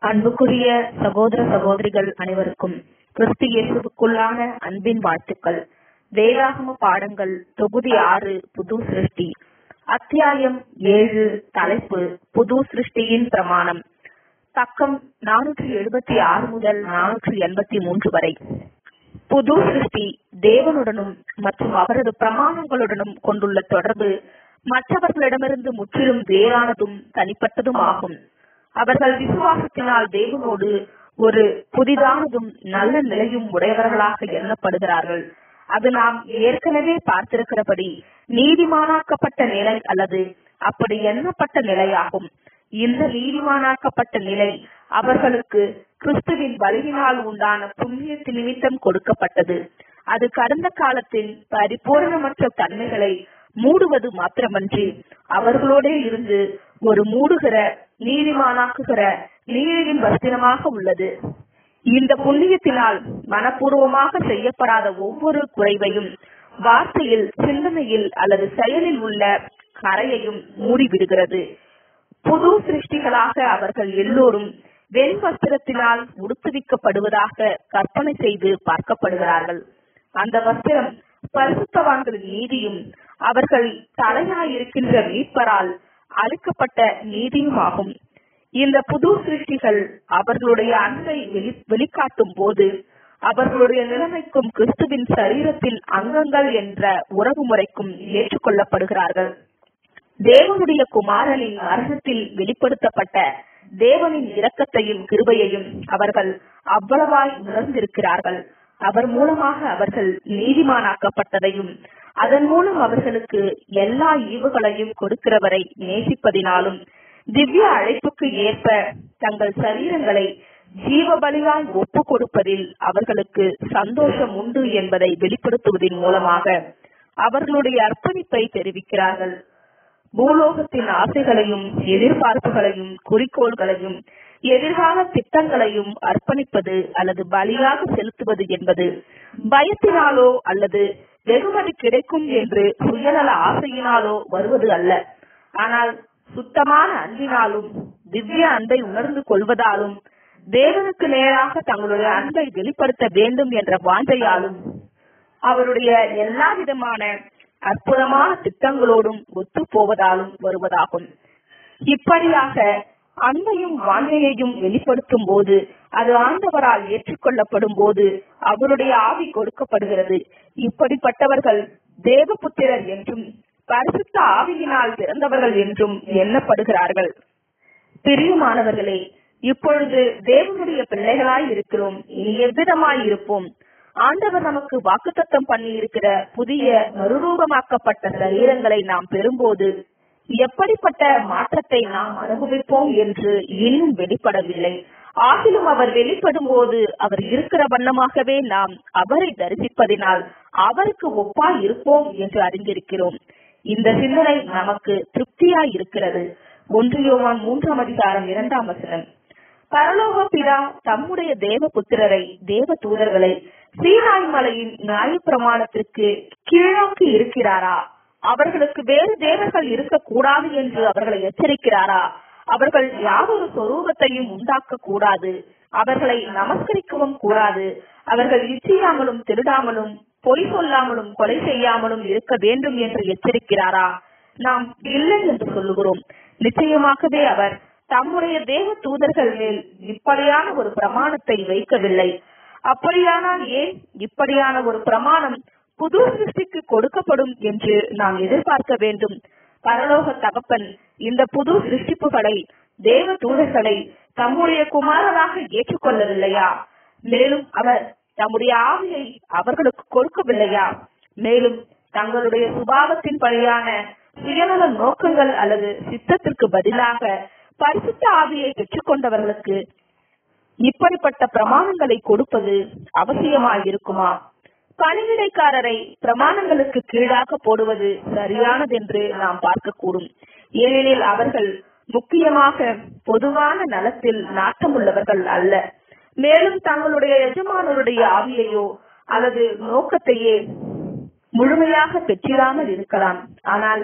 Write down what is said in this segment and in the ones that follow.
அன்புக்குரிய சகோதர சகோதரிகள் அனைவருக்கும் கிறிஸ்து இயேசுவுக்குள்ளான அன்பின் வாழ்த்துக்கள் வேதாகம பாடங்கள் தொகுதி ஆறு புது சிருஷ்டி அத்தியாயம் ஏழு தலைப்பு புது சிருஷ்டியின் பிரமாணம் பக்கம் நானூற்றி எழுபத்தி ஆறு முதல் நானூற்றி எண்பத்தி மூன்று வரை புது சிருஷ்டி தேவனுடனும் மற்றும் அவரது பிரமாணங்களுடனும் கொண்டுள்ள தொடர்பு மற்றவர்களிடமிருந்து முற்றிலும் வேறானதும் தனிப்பட்டதும் ஆகும் அவர்கள் விசுவாசத்தினால் தேவனோடு ஒரு புதிதானதும் நல்ல நிலையும் உடையவர்களாக எண்ணப்படுகிறார்கள் அது நாம் ஏற்கனவே பார்த்திருக்கிறபடி நீதிமானாக்கப்பட்ட நிலை அல்லது அப்படி எண்ணப்பட்ட நிலையாகும் இந்த நீதிமானாக்கப்பட்ட நிலை அவர்களுக்கு கிறிஸ்துவின் வலியினால் உண்டான புண்ணியத்து நிமித்தம் கொடுக்கப்பட்டது அது கடந்த காலத்தின் பரிபூரணமற்ற தன்மைகளை மூடுவது மாத்திரமன்றி அவர்களோடே இருந்து ஒரு மூடுகிற நீதிமானாக்குகிற நீரின் வஸ்திரமாக உள்ளது இந்த புண்ணியத்தினால் மனப்பூர்வமாக செய்யப்படாத ஒவ்வொரு குறைவையும் வார்த்தையில் சிந்தனையில் அல்லது செயலில் உள்ள கரையையும் மூடிவிடுகிறது புது சிருஷ்டிகளாக அவர்கள் எல்லோரும் வெண் வஸ்திரத்தினால் உடுத்துவிக்கப்படுவதாக கற்பனை செய்து பார்க்கப்படுகிறார்கள் அந்த வஸ்திரம் பரிசுத்தவான்களின் நீதியும் அவர்கள் தலையாயிருக்கின்ற மீட்பரால் அளிக்கப்பட்ட நீதியும் ஆகும் இந்த புது சிருஷ்டிகள் அவர்களுடைய அன்பை வெளி வெளிக்காட்டும் போது அவர்களுடைய நிலைமைக்கும் கிறிஸ்துவின் சரீரத்தின் அங்கங்கள் என்ற உறவு முறைக்கும் ஏற்றுக்கொள்ளப்படுகிறார்கள் தேவனுடைய குமாரனின் மரணத்தில் வெளிப்படுத்தப்பட்ட தேவனின் இரக்கத்தையும் கிருபையையும் அவர்கள் அவ்வளவாய் உணர்ந்திருக்கிறார்கள் அவர் மூலமாக அவர்கள் நீதிமானாக்கப்பட்டதையும் அதன் மூலம் அவர்களுக்கு எல்லா ஈவுகளையும் கொடுக்கிறவரை நேசிப்பதினாலும் திவ்ய அழைப்புக்கு ஏற்ப தங்கள் சரீரங்களை ஜீவ பலியால் ஒப்பு கொடுப்பதில் அவர்களுக்கு சந்தோஷம் உண்டு என்பதை வெளிப்படுத்துவதன் மூலமாக அவர்களுடைய அர்ப்பணிப்பை தெரிவிக்கிறார்கள் பூலோகத்தின் ஆசைகளையும் எதிர்பார்ப்புகளையும் குறிக்கோள்களையும் எதிர்கால திட்டங்களையும் அர்ப்பணிப்பது அல்லது பலியாக செலுத்துவது என்பது பயத்தினாலோ அல்லது வெகுமதி கிடைக்கும் என்று சுயநல ஆசையினாலோ வருவது அல்ல ஆனால் சுத்தமான அன்பினாலும் திவ்ய அன்பை உணர்ந்து கொள்வதாலும் தேவனுக்கு நேராக தங்களுடைய அன்பை வெளிப்படுத்த வேண்டும் என்ற வாஞ்சையாலும் அவருடைய எல்லா விதமான அற்புதமான திட்டங்களோடும் ஒத்து போவதாலும் வருவதாகும் இப்படியாக அன்பையும் வாஞ்சையையும் வெளிப்படுத்தும் போது அது ஆண்டவரால் ஏற்றுக்கொள்ளப்படும் போது அவருடைய ஆவி கொடுக்கப்படுகிறது இப்படிப்பட்டவர்கள் தேவபுத்திரர் என்றும் பரிசுத்த ஆவியினால் பிறந்தவர்கள் என்றும் எண்ணப்படுகிறார்கள் பிரியமானவர்களே இப்பொழுது தேவனுடைய பிள்ளைகளாய் இருக்கிறோம் இனி எவ்விதமாய் இருப்போம் ஆண்டவர் நமக்கு வாக்குத்தத்தம் பண்ணி இருக்கிற புதிய மறுரூபமாக்கப்பட்ட சரீரங்களை நாம் பெறும்போது எப்படிப்பட்ட மாற்றத்தை நாம் அனுபவிப்போம் என்று இன்னும் வெளிப்படவில்லை ஆகிலும் அவர் வெளிப்படும் போது அவர் இருக்கிற வண்ணமாகவே நாம் அவரை தரிசிப்பதினால் அவருக்கு ஒப்பா இருப்போம் என்று அறிந்திருக்கிறோம் இந்த சிந்தனை நமக்கு திருப்தியாய் இருக்கிறது ஒன்றியோவான் மூன்றாம் அதிகாரம் இரண்டாம் வசனம் பரலோக பிதா தம்முடைய தேவ புத்திரரை தேவ தூதர்களை சீனாய் மலையின் நியாய பிரமாணத்திற்கு கீழாக்கி இருக்கிறாரா அவர்களுக்கு வேறு தேவர்கள் இருக்கக்கூடாது என்று அவர்களை எச்சரிக்கிறாரா அவர்கள் யாதொரு சொரூபத்தையும் உண்டாக்க கூடாது அவர்களை நமஸ்கரிக்கவும் கூடாது அவர்கள் இச்சையாமலும் திருடாமலும் பொய் சொல்லாமலும் கொலை செய்யாமலும் இருக்க வேண்டும் என்று எச்சரிக்கிறாரா நாம் இல்லை என்று சொல்லுகிறோம் நிச்சயமாகவே அவர் தம்முடைய தேவ தூதர்கள் மேல் இப்படியான ஒரு பிரமாணத்தை வைக்கவில்லை அப்படியானால் ஏன் இப்படியான ஒரு பிரமாணம் புது சிருஷ்டிக்கு கொடுக்கப்படும் என்று நாம் எதிர்பார்க்க வேண்டும் பரலோக தகப்பன் இந்த புது சிருஷ்டிப்புகளை தேவ தூதர்களை தம்முடைய குமாரராக ஏற்றுக்கொள்ளவில்லையா மேலும் அவர் தம்முடைய ஆவியை அவர்களுக்கு கொடுக்கவில்லையா மேலும் தங்களுடைய சுபாவத்தின் படியான சுயநல நோக்கங்கள் அல்லது சித்தத்திற்கு பதிலாக பரிசுத்த ஆவியை பெற்றுக்கொண்டவர்களுக்கு இப்படிப்பட்ட பிரமாணங்களை கொடுப்பது அவசியமாயிருக்குமா பணிவிடைக்காரரை பிரமாணங்களுக்கு கீழாக போடுவது சரியானதென்று நாம் பார்க்கக்கூடும் ஏனெனில் அவர்கள் முக்கியமாக பொதுவான நலத்தில் நாட்டமுள்ளவர்கள் அல்ல மேலும் தங்களுடைய எஜமானருடைய ஆவியையோ அல்லது நோக்கத்தையே முழுமையாக பெற்றிராமல் இருக்கலாம் ஆனால்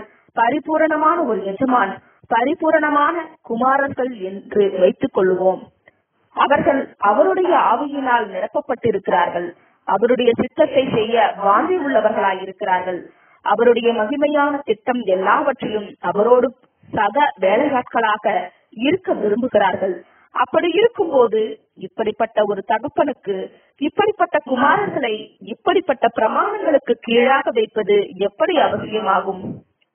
பரிபூரணமான ஒரு எஜமான் பரிபூரணமான குமாரர்கள் என்று வைத்துக் கொள்வோம் அவர்கள் அவருடைய ஆவியினால் நிரப்பப்பட்டிருக்கிறார்கள் அவருடைய சித்தத்தை செய்ய வாந்தி உள்ளவர்களாய் இருக்கிறார்கள் அவருடைய மகிமையான திட்டம் எல்லாவற்றிலும் அவரோடு சக வேலையாட்களாக இருக்க விரும்புகிறார்கள் அப்படி இருக்கும்போது இப்படிப்பட்ட ஒரு தகப்பனுக்கு இப்படிப்பட்ட குமாரர்களை இப்படிப்பட்ட பிரமாணங்களுக்கு கீழாக வைப்பது எப்படி அவசியமாகும்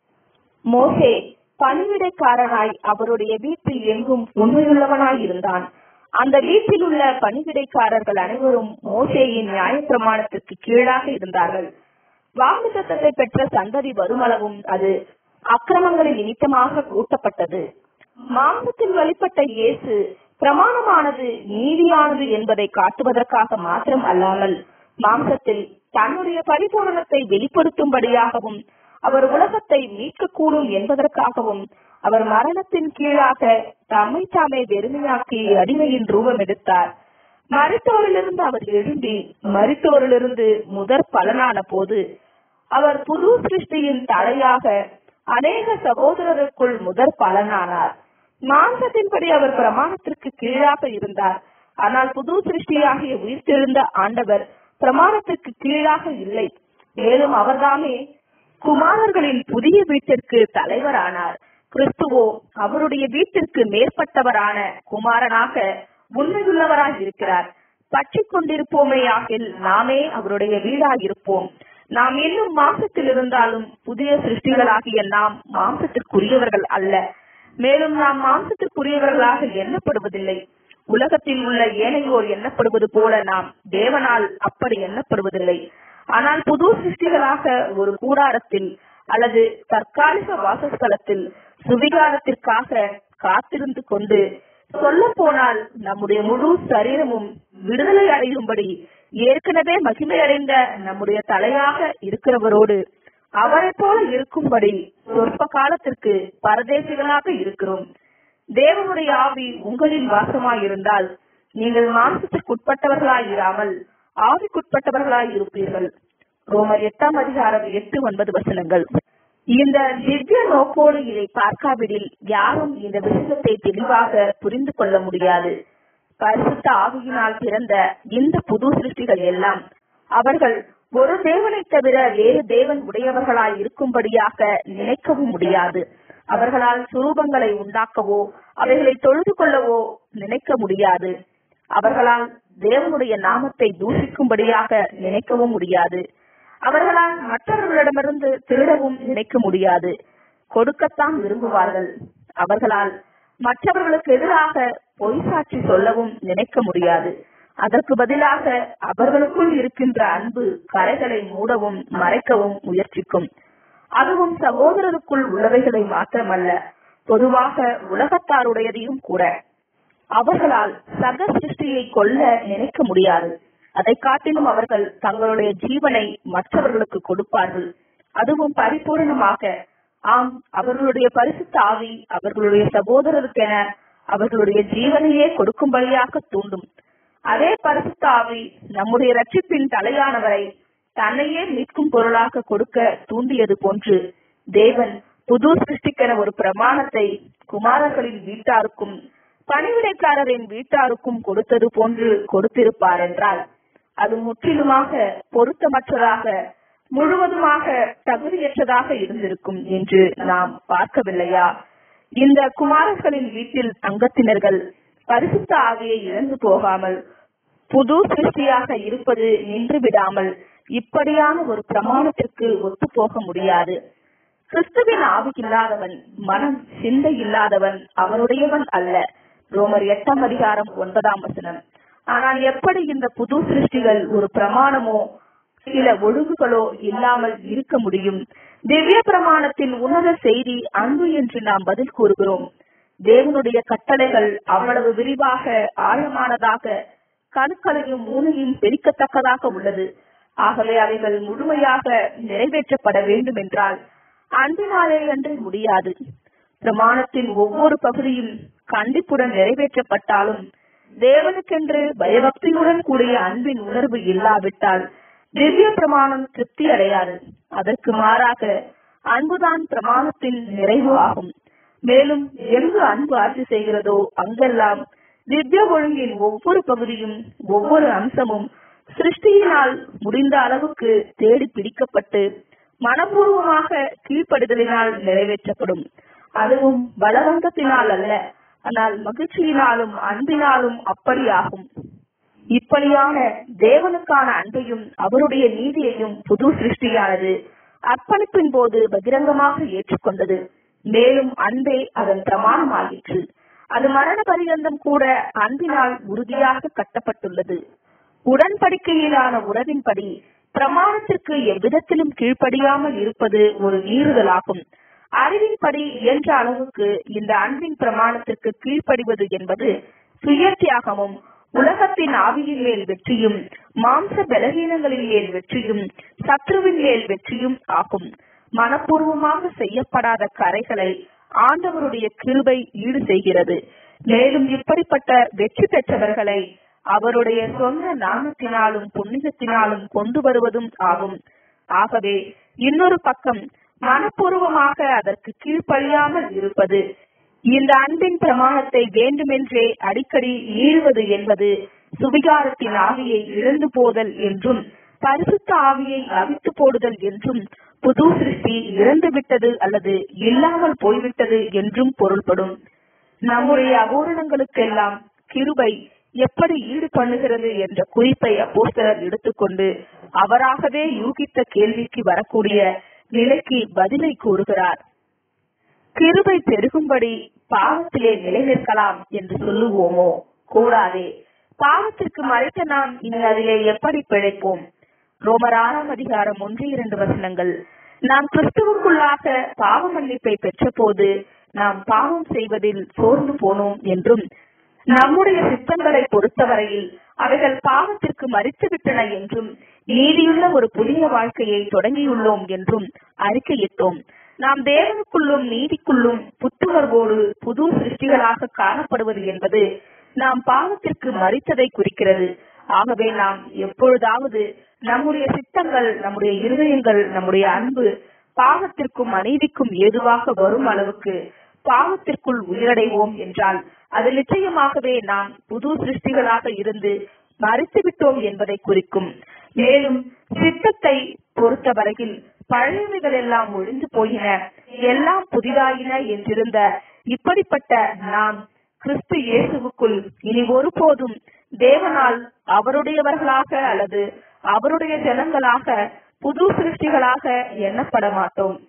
மோசே பணிவிடைக்காரனாய் அவருடைய வீட்டில் எங்கும் உண்மையுள்ளவனாய் இருந்தான் அந்த வீட்டில் உள்ள பணிவிடைக்காரர்கள் அனைவரும் மோசேயின் நியாயப்பிரமாணத்திற்கு கீழாக இருந்தார்கள் வாக்குத்தத்தை பெற்ற சந்ததி வருமளவும் அது அக்கிரமங்களின் நிமித்தமாக கூட்டப்பட்டது மாம்சத்தில் வழிபட்ட இயேசு பிரமாணமானது நீதியானது என்பதை காட்டுவதற்காக மாத்திரம் அல்லாமல் மாம்சத்தில் தன்னுடைய பரிபூரணத்தை வெளிப்படுத்தும்படியாகவும் அவர் உலகத்தை மீட்கக்கூடும் என்பதற்காகவும் அவர் மரணத்தின் கீழாக தம்மை தாமே வெறுமையாக்கி அடிமையின் ரூபம் எடுத்தார் மருத்துவரிலிருந்து அவர் எழும்பி மருத்துவரிலிருந்து முதற் பலனான போது அவர் புது சிருஷ்டியின் தலையாக அநேக சகோதரருக்குள் முதற் பலனானார் மாம்சத்தின்படி அவர் பிரமாணத்திற்கு கீழாக இருந்தார் ஆனால் புது சிருஷ்டியாகிய உயிர்த்தெழுந்த ஆண்டவர் பிரமாணத்திற்கு கீழாக இல்லை மேலும் அவர்தாமே குமாரர்களின் புதிய வீட்டிற்கு தலைவரானார் கிறிஸ்துவோ அவருடைய வீட்டிற்கு மேற்பட்டவரான குமாரனாக உண்மையுள்ளவராய் இருக்கிறார் பற்றி கொண்டிருப்போமே ஆகில் நாமே அவருடைய வீடாயிருப்போம் நாம் இன்னும் மாம்சத்தில் இருந்தாலும் புதிய சிருஷ்டிகளாகிய நாம் மாம்சத்திற்குரியவர்கள் அல்ல மேலும் நாம் மாம்சத்திற்குரியவர்களாக எண்ணப்படுவதில்லை உலகத்தில் உள்ள ஏனையோர் எண்ணப்படுவது போல நாம் தேவனால் அப்படி எண்ணப்படுவதில்லை ஆனால் புது சிருஷ்டிகளாக ஒரு கூடாரத்தில் அல்லது தற்காலிக வாசஸ்தலத்தில் சுவிகாரத்திற்காக காத்திருந்து கொண்டு சொல்ல போனால் நம்முடைய முழு சரீரமும் விடுதலை அடையும்படி ஏற்கனவே மகிமை அடைந்த நம்முடைய தலையாக இருக்கிறவரோடு அவரை போல இருக்கும்படி சொற்ப காலத்திற்கு பரதேசிகளாக இருக்கிறோம் தேவனுடைய ஆவி உங்களில் வாசமாயிருந்தால் நீங்கள் மாம்சத்திற்குட்பட்டவர்களாய் இராமல் ஆவிக்குட்பட்டவர்களாய் இருப்பீர்கள் ரோமர் எட்டாம் அதிகாரம் எட்டு ஒன்பது வசனங்கள் இந்த திவ்ய நோக்கோடு இதை பார்க்காவிடில் யாரும் இந்த விஷயத்தை தெளிவாக புரிந்து கொள்ள முடியாது பரிசுத்த ஆவியினால் பிறந்த இந்த புது சிருஷ்டிகள் எல்லாம் அவர்கள் ஒரு தேவனை தவிர வேறு தேவன் உடையவர்களாய் இருக்கும்படியாக நினைக்கவும் முடியாது அவர்களால் சுரூபங்களை உண்டாக்கவோ அவைகளை தொழுது கொள்ளவோ நினைக்க முடியாது அவர்களால் தேவனுடைய நாமத்தை தூஷிக்கும்படியாக நினைக்கவும் முடியாது அவர்களால் மற்றவர்களிடமிருந்து திருடவும் நினைக்க முடியாது கொடுக்கத்தான் விரும்புவார்கள் அவர்களால் மற்றவர்களுக்கு எதிராக பொய் சாட்சி சொல்லவும் நினைக்க முடியாது அதற்கு பதிலாக அவர்களுக்குள் இருக்கின்ற அன்பு கரைகளை மூடவும் மறைக்கவும் முயற்சிக்கும் அதுவும் சகோதரருக்குள் உள்ளவைகளை மாத்திரமல்ல பொதுவாக உலகத்தாருடையதையும் கூட அவர்களால் சக சிருஷ்டியை கொல்ல நினைக்க முடியாது அதை காட்டிலும் அவர்கள் தங்களுடைய ஜீவனை மற்றவர்களுக்கு கொடுப்பார்கள் அதுவும் பரிபூர்ணமாக ஆம் அவர்களுடைய பரிசுத்த ஆவி அவர்களுடைய சகோதரருக்கென அவர்களுடைய ஜீவனையே கொடுக்கும்படியாக தூண்டும் அதே பரிசுத்த ஆவி நம்முடைய ரட்சிப்பின் தலையானவரை தன்னையே மீட்கும் பொருளாக கொடுக்க தூண்டியது போன்று தேவன் புது சிருஷ்டிக்கென ஒரு பிரமாணத்தை குமாரர்களின் வீட்டாருக்கும் பணிவிடைக்காரரின் வீட்டாருக்கும் கொடுத்தது போன்று கொடுத்திருப்பார் என்றால் அது முற்றிலுமாக பொருத்தமற்றதாக முழுவதுமாக தகுதியற்றதாக இருந்திருக்கும் என்று நாம் பார்க்கவில்லையா இந்த குமாரர்களின் வீட்டில் அங்கத்தினர்கள் பரிசுத்த ஆவியை இழந்து போகாமல் புது சிருஷ்டியாக இருப்பது நின்று விடாமல் இப்படியான ஒரு பிரமாணத்திற்கு ஒத்து போக முடியாது கிறிஸ்துவின் ஆவி இல்லாதவன் மனம் சிந்தை இல்லாதவன் அவனுடையவன் அல்ல ரோமர் எட்டாம் அதிகாரம் ஒன்பதாம் வசனம் ஆனால் எப்படி இந்த புது சிருஷ்டிகள் ஒரு பிரமாணமோ சில ஒழுங்குகளோ இல்லாமல் இருக்க முடியும் திவ்ய பிரமாணத்தின் உன்னத செய்தி அன்பு என்று நாம் பதில் கூறுகிறோம் தேவனுடைய கட்டளைகள் அவ்வளவு விரிவாக ஆழமானதாக கணுக்களையும் மூளையும் பெருக்கத்தக்கதாக உள்ளது ஆகவே அவைகள் முழுமையாக நிறைவேற்றப்பட வேண்டும் என்றால் அன்பினாலே அன்று முடியாது பிரமாணத்தின் ஒவ்வொரு பகுதியும் கண்டிப்புடன் நிறைவேற்றப்பட்டாலும் தேவனுக்கென்று பயபக்தியுடன் கூடிய அன்பின் உணர்வு இல்லாவிட்டால் திவ்ய பிரமாணம் திருப்தி அடையாது அதற்கு மாறாக அன்புதான் பிரமாணத்தின் நிறைவு ஆகும் மேலும் எங்கு அன்பு ஆட்சி செய்கிறதோ அங்கெல்லாம் திவ்ய ஒழுங்கின் ஒவ்வொரு பகுதியும் ஒவ்வொரு அம்சமும் சிருஷ்டியினால் முடிந்த அளவுக்கு தேடி பிடிக்கப்பட்டு மனப்பூர்வமாக கீழ்ப்படுதலினால் நிறைவேற்றப்படும் அதுவும் பலவந்தத்தினால் அல்ல ஆனால் மகிழ்ச்சியினாலும் அன்பினாலும் அப்படியாகும் இப்படியான தேவனுக்கான அன்பையும் அவருடைய நீதியையும் புது சிருஷ்டியானது அர்ப்பணிப்பின் போது பகிரங்கமாக ஏற்றுக்கொண்டது மேலும் அன்பே அதன் பிரமாணமாயிற்று அது மரண பரியந்தம் கூட அன்பினால் உறுதியாக கட்டப்பட்டுள்ளது உடன்படிக்கையிலான உறவின்படி பிரமாணத்திற்கு எவ்விதத்திலும் கீழ்ப்படியாமல் இருப்பது ஒரு மீறுதலாகும் அறிவின்படி இயன்ற அளவுக்கு இந்த அன்பின் பிரமாணத்திற்கு கீழ்ப்படிவது என்பது சுய தியாகமும் உலகத்தின் ஆவியின் மேல் வெற்றியும் மாம்ச பலகீனங்களின் மேல் வெற்றியும் சத்ருவின் மேல் வெற்றியும் ஆகும் மனப்பூர்வமாக செய்யப்படாத கரைகளை ஆண்டவருடைய கிருபை ஈடு செய்கிறது மேலும் இப்படிப்பட்ட வெற்றி பெற்றவர்களை அவருடைய சொந்த நாமத்தினாலும் புண்ணியத்தினாலும் கொண்டு வருவதும் ஆகும் ஆகவே இன்னொரு பக்கம் மனப்பூர்வமாக அதற்கு கீழ்ப்படியாமல் இருப்பது இந்த அன்பின் பிரமாணத்தை வேண்டுமென்றே அடிக்கடி மீறுவது என்பது சுவிகாரத்தின் ஆவியை இழந்து போதல் என்றும் பரிசுத்த ஆவியை அவித்து போடுதல் என்றும் புது சிருஷ்டி இறந்து விட்டது அல்லது இல்லாமல் போய்விட்டது என்றும் பொருள்படும் நம்முடைய அபூரணங்களுக்கெல்லாம் கிருபை எப்படி ஈடு பண்ணுகிறது என்ற குறிப்பை அப்போஸ்தலர் எடுத்துக்கொண்டு அவராகவே யூகித்த கேள்விக்கு வரக்கூடிய நிலைக்கு பதிலை கூறுகிறார் கிருபை பெருகும்படி பாவத்திலே நிலை நிற்கலாம் என்று சொல்லுவோமோ கூடாதே பாவத்திற்கு மறைத்த நாம் இனி அதிலே எப்படி பிழைப்போம் ரோமர் ஆறாம் அதிகாரம் ஒன்று இரண்டு வசனங்கள் நாம் கிறிஸ்துவுக்குள்ளாக பாவ மன்னிப்பை பெற்ற போது நாம் பாவம் செய்வதில் சோர்ந்து போனோம் என்றும் நம்முடைய சித்தங்களை பொறுத்தவரையில் அவைகள் பாவத்திற்கு மறித்து விட்டன என்றும் நீதியுள்ள ஒரு புதிய வாழ்க்கையை தொடங்கியுள்ளோம் என்றும் அறிக்கையிட்டோம் நாம் தேவனுக்குள்ளும் நீதிக்குள்ளும் புத்துணர்வோடு புது சிருஷ்டிகளாக காணப்படுவது என்பது நாம் பாவத்திற்கு மறித்ததை குறிக்கிறது ஆகவே நாம் எப்பொழுதாவது நம்முடைய சித்தங்கள் நம்முடைய இருதயங்கள் நம்முடைய அன்பு பாவத்திற்கும் அநீதிக்கும் ஏதுவாக வரும் அளவுக்கு பாவத்திற்குள் உயிரடைவோம் என்றால் அது நிச்சயமாகவே நாம் புது சிருஷ்டிகளாக இருந்து மறைத்து விட்டோம் என்பதை குறிக்கும் மேலும் சித்தத்தை பொறுத்தவரையில் பழையவைகள் எல்லாம் ஒழிந்து போயின எல்லாம் புதிதாயின என்றிருந்த இப்படிப்பட்ட நாம் கிறிஸ்து இயேசுவுக்குள் இனி ஒருபோதும் தேவனால் அவருடையவர்களாக அல்லது அவருடைய ஜனங்களாக புது சிருஷ்டிகளாக எண்ணப்பட மாட்டோம்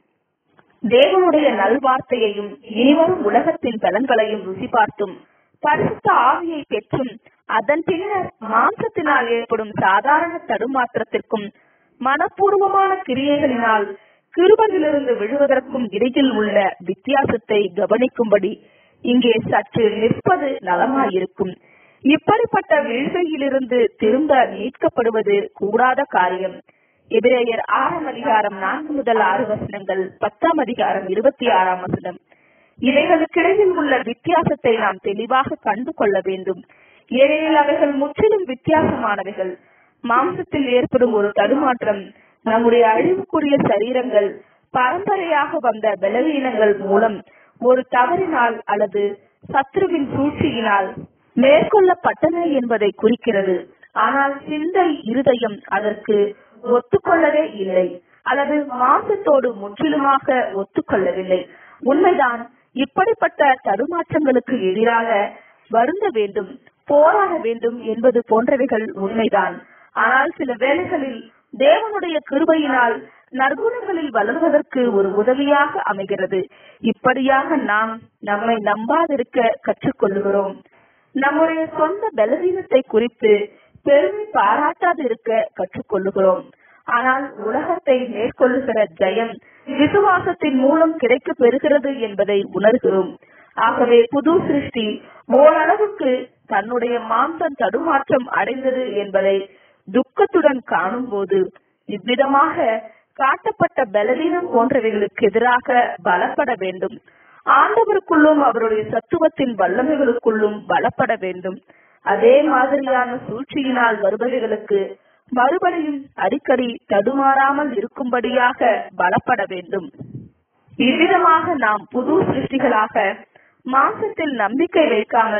தேவனுடைய நல்வார்த்தையையும் இனிவரும் உலகத்தின் பலன்களையும் ருசி பார்த்தும் பரிசுத்த ஆவியை பெற்றும் அதன் பின்னர் மாம்சத்தினால் ஏற்படும் சாதாரண தடுமாற்றத்திற்கும் மனப்பூர்வமான கிரியைகளினால் கிருபையிலிருந்து விழுவதற்கும் இடையில் உள்ள வித்தியாசத்தை கவனிக்கும்படி இங்கே சற்று நிற்பது நலமாயிருக்கும் இப்படிப்பட்ட வீழ்கையிலிருந்து திரும்ப மீட்கப்படுவது கூடாத காரியம் எபிரேயர் ஆறாம் அதிகாரம் நான்கு முதல் ஆறு வசனங்கள் பத்தாம் அதிகாரம் இருபத்தி ஆறாம் வசனம் இவைகளுக்கிடையில் உள்ள வித்தியாசத்தை நாம் தெளிவாக கண்டு கொள்ள வேண்டும் ஏனெனில் அவைகள் முற்றிலும் வித்தியாசமானவைகள் மாம்சத்தில் ஏற்படும் ஒரு தடுமாற்றம் நம்முடைய அழிவுக்குரிய சரீரங்கள் பரம்பரையாக வந்த பலவீனங்கள் மூலம் ஒரு தவறினால் அல்லது சத்ருவின் சூழ்ச்சியினால் மேற்கொள்ளப்பட்டன என்பதை குறிக்கிறது ஆனால் சிந்தை இருதயம் அதற்கு ஒத்துக்கொள்ளவே இல்லை அல்லது மாசத்தோடு முற்றிலுமாக ஒத்துக்கொள்ளவில்லை உண்மைதான் இப்படிப்பட்ட தடுமாற்றங்களுக்கு எதிராக வருந்த வேண்டும் போராட வேண்டும் என்பது போன்றவைகள் உண்மைதான் ஆனால் சில வேளைகளில் தேவனுடைய கிருபையினால் நற்குணங்களில் வளர்வதற்கு ஒரு உதவியாக அமைகிறது இப்படியாக நாம் நம்மை நம்பாதிருக்க கற்றுக்கொள்கிறோம் நம்முடைய சொந்த பலவீனத்தை குறித்து பெருமை பாராட்டாது இருக்க கற்றுக்கொள்ளுகிறோம் ஆனால் உலகத்தை மேற்கொள்ளுகிற ஜெயம் விசுவாசத்தின் மூலம் கிடைக்க பெறுகிறது என்பதை உணர்கிறோம் ஆகவே புது சிருஷ்டி ஓரளவுக்கு தன்னுடைய மாம்சம் தடுமாற்றம் அடைந்தது என்பதை துக்கத்துடன் காணும் போது இவ்விதமாக காட்டப்பட்ட பலவீனம் போன்றவைகளுக்கு எதிராக பலப்பட வேண்டும் ஆண்டவருக்குள்ளும் அவருடைய சத்துவத்தின் வல்லமைகளுக்குள்ளும் பலப்பட வேண்டும் அதே மாதிரியான சூழ்ச்சியினால் வருபவைகளுக்கு மறுபடியும் அடிக்கடி தடுமாறாமல் இருக்கும்படியாக பலப்பட வேண்டும் இவ்விதமாக நாம் புது சிருஷ்டிகளாக மாம்சத்தில் நம்பிக்கை வைக்காமல்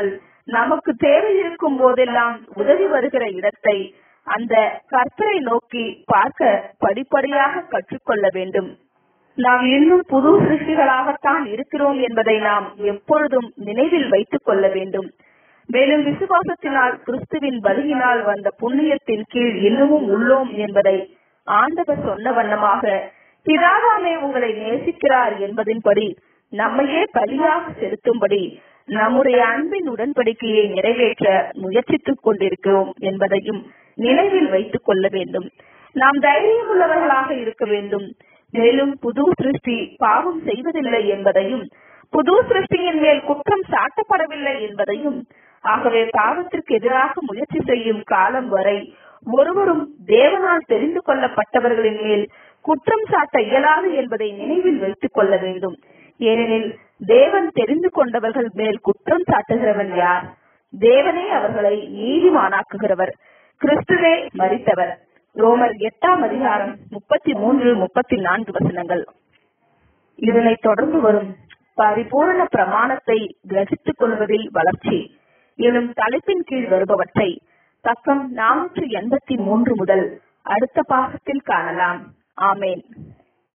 நமக்கு தேவை இருக்கும் போதெல்லாம் உதவி வருகிற இடத்தை அந்த கர்த்தரை நோக்கி பார்க்க படிப்படியாக கற்றுக்கொள்ள வேண்டும் நாம் இன்னும் புது சிருஷ்டிகளாகத்தான் இருக்கிறோம் என்பதை நாம் எப்பொழுதும் நினைவில் வைத்துக் கொள்ள வேண்டும் மேலும் விசுவாசத்தினால் கிறிஸ்துவின் பலியினால் வந்த புண்ணியத்தின் கீழ் இன்னமும் உள்ளோம் என்பதை ஆண்டவர் சொன்ன வண்ணமாக பிதாவாமே உங்களை நேசிக்கிறார் என்பதின்படி நம்மையே பலியாக செலுத்தும்படி நம்முடைய அன்பின் உடன்படிக்கையை நிறைவேற்ற முயற்சித்துக் கொண்டிருக்கிறோம் என்பதையும் நினைவில் வைத்துக் கொள்ள வேண்டும் நாம் தைரியம் உள்ளவர்களாக இருக்க வேண்டும் மேலும் புது சிருஷ்டி பாவம் செய்வதில்லை என்பதையும் புது சிருஷ்டியின் மேல் குற்றம் சாட்டப்படவில்லை என்பதையும் ஆகவே பாவத்திற்கு எதிராக முயற்சி செய்யும் காலம் வரை ஒருவரும் தேவனால் தெரிந்து கொள்ளப்பட்டவர்களின் மேல் குற்றம் சாட்ட இயலாது என்பதை நினைவில் வைத்துக் கொள்ள வேண்டும் ஏனெனில் தேவன் தெரிந்து கொண்டவர்கள் மேல் குற்றம் சாட்டுகிறவன் யார் தேவனே அவர்களை நீதிமானாக்குகிறவர் கிறிஸ்துவே மறித்தவர் ரோமர் எட்டாம் அதிகாரம் முப்பத்தி மூன்று முப்பத்தி நான்கு வசனங்கள் இதனை தொடர்ந்து வரும் பரிபூரண பிரமாணத்தை கிரகித்துக் கொள்வதில் வளர்ச்சி எனும் தலைப்பின் கீழ் வருபவற்றை பக்கம் நானூற்று எண்பத்தி மூன்று முதல் அடுத்த பாகத்தில் காணலாம் ஆமேன்